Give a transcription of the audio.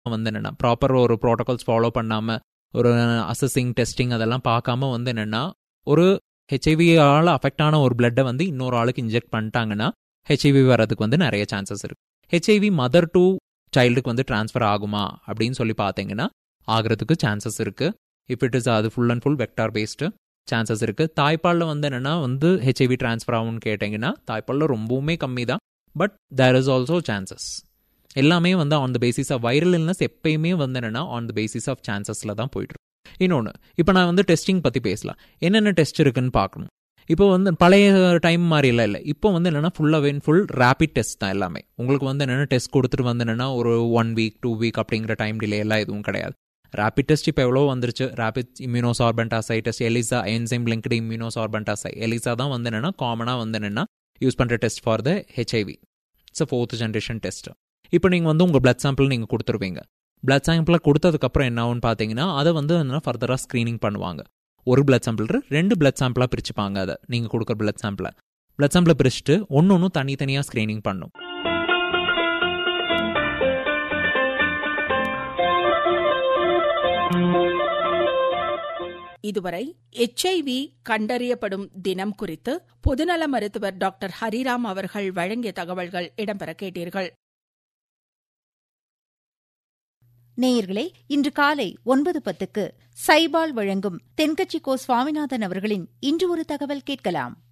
வந்து என்னென்னா ப்ராப்பர் ஒரு ப்ரோட்டோகால்ஸ் ஃபாலோ பண்ணாமல் ஒரு அசஸிங் டெஸ்டிங் அதெல்லாம் பார்க்காம வந்து என்னென்னா ஒரு ஹெச்ஐவியால் அஃபெக்ட் ஆன ஒரு பிளட்டை வந்து இன்னொரு ஆளுக்கு இன்ஜெக்ட் பண்ணிட்டாங்கன்னா ஹெச்ஐவி வரதுக்கு வந்து நிறைய சான்சஸ் இருக்கு ஹெச்ஐவி மதர் டு சைல்டுக்கு வந்து ட்ரான்ஸ்ஃபர் ஆகுமா அப்படின்னு சொல்லி பார்த்தீங்கன்னா ஆகிறதுக்கு சான்சஸ் இருக்கு இஃப் இட் இஸ் அது full and full vector based chances இருக்கு தாய்ப்பாலில் வந்து என்னென்னா வந்து ஹெச்ஐவி ட்ரான்ஸ்ஃபர் ஆகும்னு கேட்டிங்கன்னா தாய்ப்பாலில் ரொம்பவுமே கம்மி தான் but there is also chances எல்லாமே வந்து on the basis of viral illness எப்பயுமே வந்து என்னென்னா ஆன் த பேசிஸ் ஆஃப் சான்சஸில் தான் போயிட்டு இன்னொன்று இப்போ நான் வந்து டெஸ்டிங் பற்றி பேசலாம் என்னென்ன டெஸ்ட் இருக்குன்னு பார்க்கணும் இப்போ வந்து பழைய டைம் மாதிரி இல்லை இல்லை இப்போ வந்து என்னென்னா ஃபுல்லாக வென் ஃபுல் ரேபிட் டெஸ்ட் தான் எல்லாமே உங்களுக்கு வந்து என்னென்னா டெஸ்ட் கொடுத்துட்டு வந்து என்னென்னா ஒரு ஒன் வீக் டூ வீக் அப்படிங்கிற டைம் டிலே எல்லாம் எதுவும் கிடையாது ரேபிட் டெஸ்ட் இப்போ எவ்வளோ வந்துருச்சு rapid immunosorbent assay test ELISA enzyme linked immunosorbent assay ELISA தான் வந்து என்னென்னா காமனாக வந்து என்னென்னா யூஸ் பண்ணுற test for the HIV it's fourth generation test இப்போ நீங்கள் வந்து உங்கள் பிளட் சாம்பிள் நீங்கள் கொடுத்துருவீங்க பிளட் சாம்பிளை கொடுத்ததுக்கப்புறம் என்ன ஆகும்னு பார்த்தீங்கன்னா அதை வந்து என்னன்னா ஃபர்தராக ஸ்க்ரீனிங் பண்ணுவாங்க ஒரு பிளட் சாம்பிள் ரெண்டு பிளட் சாம்பிளாக பிரிச்சுப்பாங்க அதை நீங்கள் கொடுக்குற பிளட் சாம்பிளை பிளட் சாம்பிளை பிரிச்சுட்டு ஒன்று ஒன்றும் தனித்தனியாக ஸ்க்ரீனிங் பண்ணும் இதுவரை எச்ஐவி கண்டறியப்படும் தினம் குறித்து பொதுநல மருத்துவர் டாக்டர் ஹரிராம் அவர்கள் வழங்கிய தகவல்கள் இடம்பெற கேட்டீர்கள் நேயர்களே இன்று காலை ஒன்பது பத்துக்கு சைபால் வழங்கும் தென்கட்சி கோ சுவாமிநாதன் அவர்களின் இன்று ஒரு தகவல் கேட்கலாம்